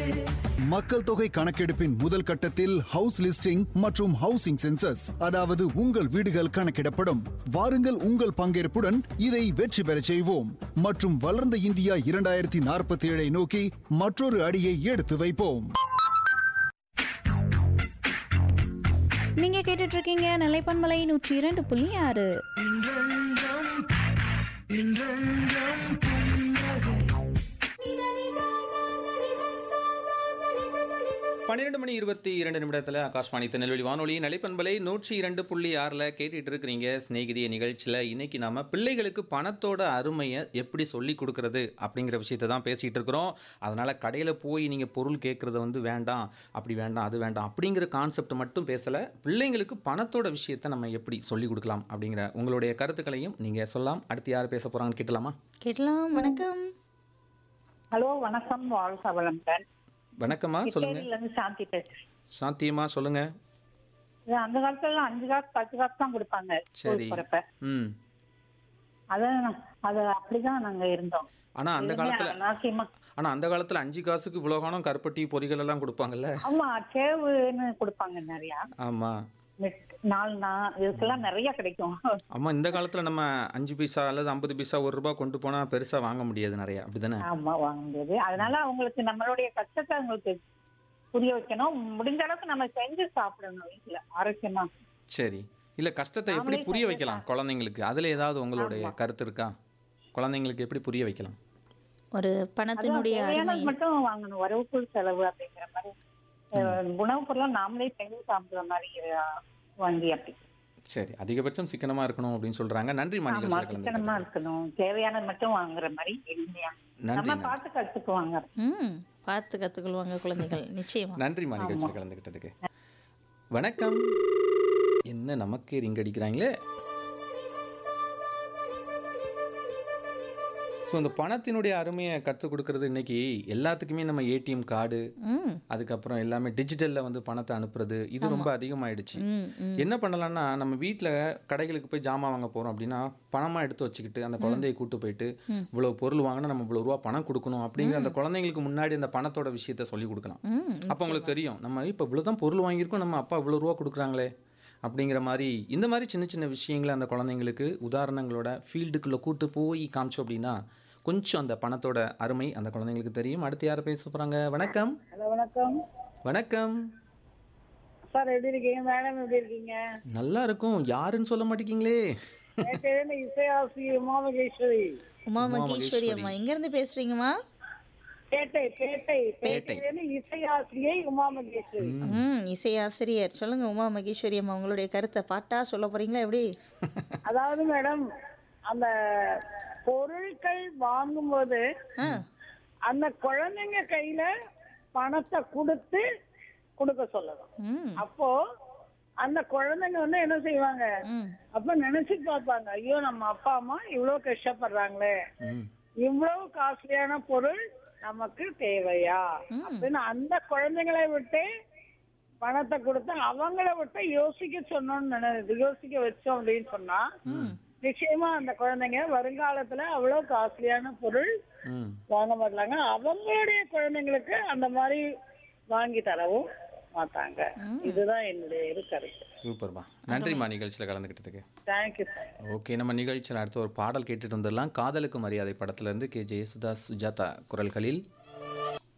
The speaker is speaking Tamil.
மக்கள் தொகை கணக்கெடுப்பின் முதல் கட்டத்தில் ஹவுஸ் லிஸ்டிங் மற்றும் ஹவுசிங் சென்சஸ் அதாவது உங்கள் வீடுகள் கணக்கிடப்படும் வாருங்கள் உங்கள் பங்கேற்புடன் இதை வெற்றி பெறச் செய்வோம் மற்றும் வளர்ந்த இந்தியா இரண்டாயிரத்தி நாற்பத்தி ஏழை நோக்கி மற்றொரு அடியை எடுத்து வைப்போம் நீங்க கேட்டுட்டு இருக்கீங்க நிலைப்பன்மலை நூற்றி இரண்டு புள்ளி ஆறு பன்னிரெண்டு மணி இருபத்தி இரண்டு நிமிடத்தில் ஆகாஷ்வாணி திருநெல்வேலி வானொலி நிலைப்பண்பலை நூற்றி இரண்டு புள்ளி ஆறில் கேட்டுட்டு இருக்கிறீங்க சிநேகிதிய நிகழ்ச்சியில் இன்னைக்கு நாம பிள்ளைகளுக்கு பணத்தோட அருமையை எப்படி சொல்லி கொடுக்கறது அப்படிங்கிற விஷயத்தை தான் பேசிகிட்டு இருக்கிறோம் அதனால் கடையில் போய் நீங்கள் பொருள் கேட்குறத வந்து வேண்டாம் அப்படி வேண்டாம் அது வேண்டாம் அப்படிங்கிற கான்செப்ட் மட்டும் பேசலை பிள்ளைங்களுக்கு பணத்தோட விஷயத்தை நம்ம எப்படி சொல்லி கொடுக்கலாம் அப்படிங்கிற உங்களுடைய கருத்துக்களையும் நீங்கள் சொல்லலாம் அடுத்து யார் பேச போகிறாங்கன்னு கேட்கலாமா கேட்கலாம் வணக்கம் ஹலோ வணக்கம் வாழ்க வளமுடன் வணக்கம்மா சொல்லுங்கள் கிருஷ்ணகிரில இருந்து சாந்தி பேசுறேன் சாந்தியம்மா சொல்லுங்கள் இது அந்த காலத்துல அஞ்சு காசு பத்து காசு தான் கொடுப்பாங்க சரி ஸ்கூல் போறப்ப ம் அதான் அது அப்படிதான் நாங்க இருந்தோம் ஆனால் அந்த காலத்தில் நாசியமா ஆனால் அந்த காலத்தில் அஞ்சு காசுக்கு இவ்வளோ காலம் கருப்பட்டி பொரிகள் எல்லாம் கொடுப்பாங்கல்ல ஆமா சேவுன்னு கொடுப்பாங்க நிறைய ஆமாம் மிட் நாலுனா இதுக்கெல்லாம் நிறைய கிடைக்கும் ஆமாம் இந்த காலத்தில் நம்ம அஞ்சு பைசா அல்லது ஐம்பது பைசா ஒரு ரூபா கொண்டு போனால் பெருசாக வாங்க முடியாது நிறைய அப்படி தானே ஆமா வாங்க முடியாது அதனால அவங்களுக்கு நம்மளுடைய கஷ்டத்தை அவங்களுக்கு புரிய வைக்கணும் முடிஞ்ச அளவுக்கு நம்ம செஞ்சு சாப்பிடணும் வீட்டுல ஆரோக்கியமா சரி இல்லை கஷ்டத்தை எப்படி நாமளே புரிய செஞ்சு வைக்கலாம் குழந்தைங்களுக்கு அதில் ஏதாவது உங்களுடைய கருத்து இருக்கா குழந்தைங்களுக்கு எப்படி புரிய வைக்கலாம் ஒரு அதான் பணத்தினுடைய அருமை தேவையானது மட்டும் வாங்கணும் வரவுக்குள் செலவு அப்படிங்கிற மாதிரி அஹ், உணவுப் பொருளும் நாமளே செஞ்சு சாப்பிடுற மாதிரி அஹ், வாங்கி அப்படி சரி அதிகபட்சம் சிக்கனமாக இருக்கணும் அப்படின்னு சொல்கிறாங்க நன்றி ஆமா மாநில சிக்கனமா இருக்கணும் தேவையானது மட்டும் வாங்குற மாதிரி எளிமையா நன்றி நம்ம நன்றி. பார்த்து கத்துக்குவாங்க ம் பார்த்து கத்துக்கொள்வாங்க குழந்தைகள் நிச்சயமா நன்றிம்மா நிகழ்ச்சியில் கலந்துக்கிட்டதுக்கு வணக்கம் என்ன நமக்கே ரிங் அடிக்கிறாங்களே ஸோ இந்த பணத்தினுடைய அருமையை கற்றுக் கொடுக்கறது இன்னைக்கு எல்லாத்துக்குமே நம்ம ஏடிஎம் கார்டு ம் அதுக்கப்புறம் எல்லாமே டிஜிட்டலில் வந்து பணத்தை அனுப்புறது இது ரொம்ப அதிகமாயிடுச்சு ம் ம் என்ன பண்ணலாம்னா நம்ம வீட்டில் கடைகளுக்கு போய் ஜாமான் வாங்க போகிறோம் அப்படின்னா பணமாக எடுத்து வச்சுக்கிட்டு அந்த குழந்தைய கூட்டு போயிட்டு இவ்வளோ பொருள் வாங்கினா நம்ம இவ்வளோ ரூபா பணம் கொடுக்கணும் அப்படிங்கிற அந்த குழந்தைங்களுக்கு முன்னாடி அந்த பணத்தோட விஷயத்த சொல்லி கொடுக்கலாம் ம் அப்போ உங்களுக்கு தெரியும் நம்ம இப்போ இவ்வளோ தான் பொருள் வாங்கியிருக்கோம் நம்ம அப்பா இவ்வளோ ரூபா கொடுக்குறாங்களே அப்படிங்கிற மாதிரி இந்த மாதிரி சின்ன சின்ன விஷயங்களை அந்த குழந்தைங்களுக்கு உதாரணங்களோட ஃபீல்டுக்குள்ளே கூட்டு போய் காமிச்சோம் அப்படின்னா கொஞ்சம் அந்த பணத்தோட அருமை அந்த குழந்தைங்களுக்கு தெரியும் அடுத்து யார் பேச போகிறாங்க வணக்கம் ஹலோ வணக்கம் வணக்கம் சார் எப்படி இருக்கீங்க மேடம் எப்படி இருக்கீங்க நல்லா இருக்கும் யாருன்னு சொல்ல மாட்டேங்கிங்களே நேற்று இசையாசி உமாமகேஸ்வரி உமா மகேஸ்வரி அம்மா எங்க இருந்து பேசுறீங்கம்மா பேட்டை பேட்டை பேட்டை. பேட்டை இசையாசிரியை உமாமகேஸ்வரி ம் இசை ஆசிரியர் சொல்லுங்க உமா மகேஸ்வரி அம்மா உங்களுடைய கருத்தை பாட்டா சொல்ல போறீங்களா எப்படி அதாவது மேடம் அந்த பொருட்கள் வாங்கும்போது ஆ அந்த குழந்தைங்க கையில பணத்தை கொடுத்து கொடுக்க சொல்லணும் ம் அப்போ அந்த குழந்தைங்க வந்து என்ன செய்வாங்க ம் அப்ப நினைச்சு பார்ப்பாங்க ஐயோ நம்ம அப்பா அம்மா இவ்வளவு கஷ்டப்படுறாங்களே ம் இவ்வளவு காஸ்ட்லியான பொருள் நமக்கு தேவையா அப்படின்னு அந்த குழந்தைங்களை விட்டு பணத்தை கொடுத்து அவங்கள விட்டு யோசிக்க சொன்னோம்னு நினை- யோசிக்க வச்சோம் அப்படின்னு சொன்னா நிச்சயமா அந்த குழந்தைங்க வருங்காலத்துல அவ்வளவு காஸ்ட்லியான பொருள் ம் வாங்க மாட்டாங்க அவங்களுடைய குழந்தைங்களுக்கு அந்த மாதிரி வாங்கி தரவும் மாட்டாங்க இதுதான் என்னுடைய இரு கருத்து சூப்பர்மா நன்றிம்மா நிகழ்ச்சியில் கலந்துக்கிட்டதுக்கு தேங்க்யூ சார் ஓகே நம்ம நிகழ்ச்சியில் அடுத்து ஒரு பாடல் கேட்டுட்டு வந்துடலாம் காதலுக்கு மரியாதை படத்துலேருந்து கே ஜெயசுதாஸ் சுஜாதா குரல்களில்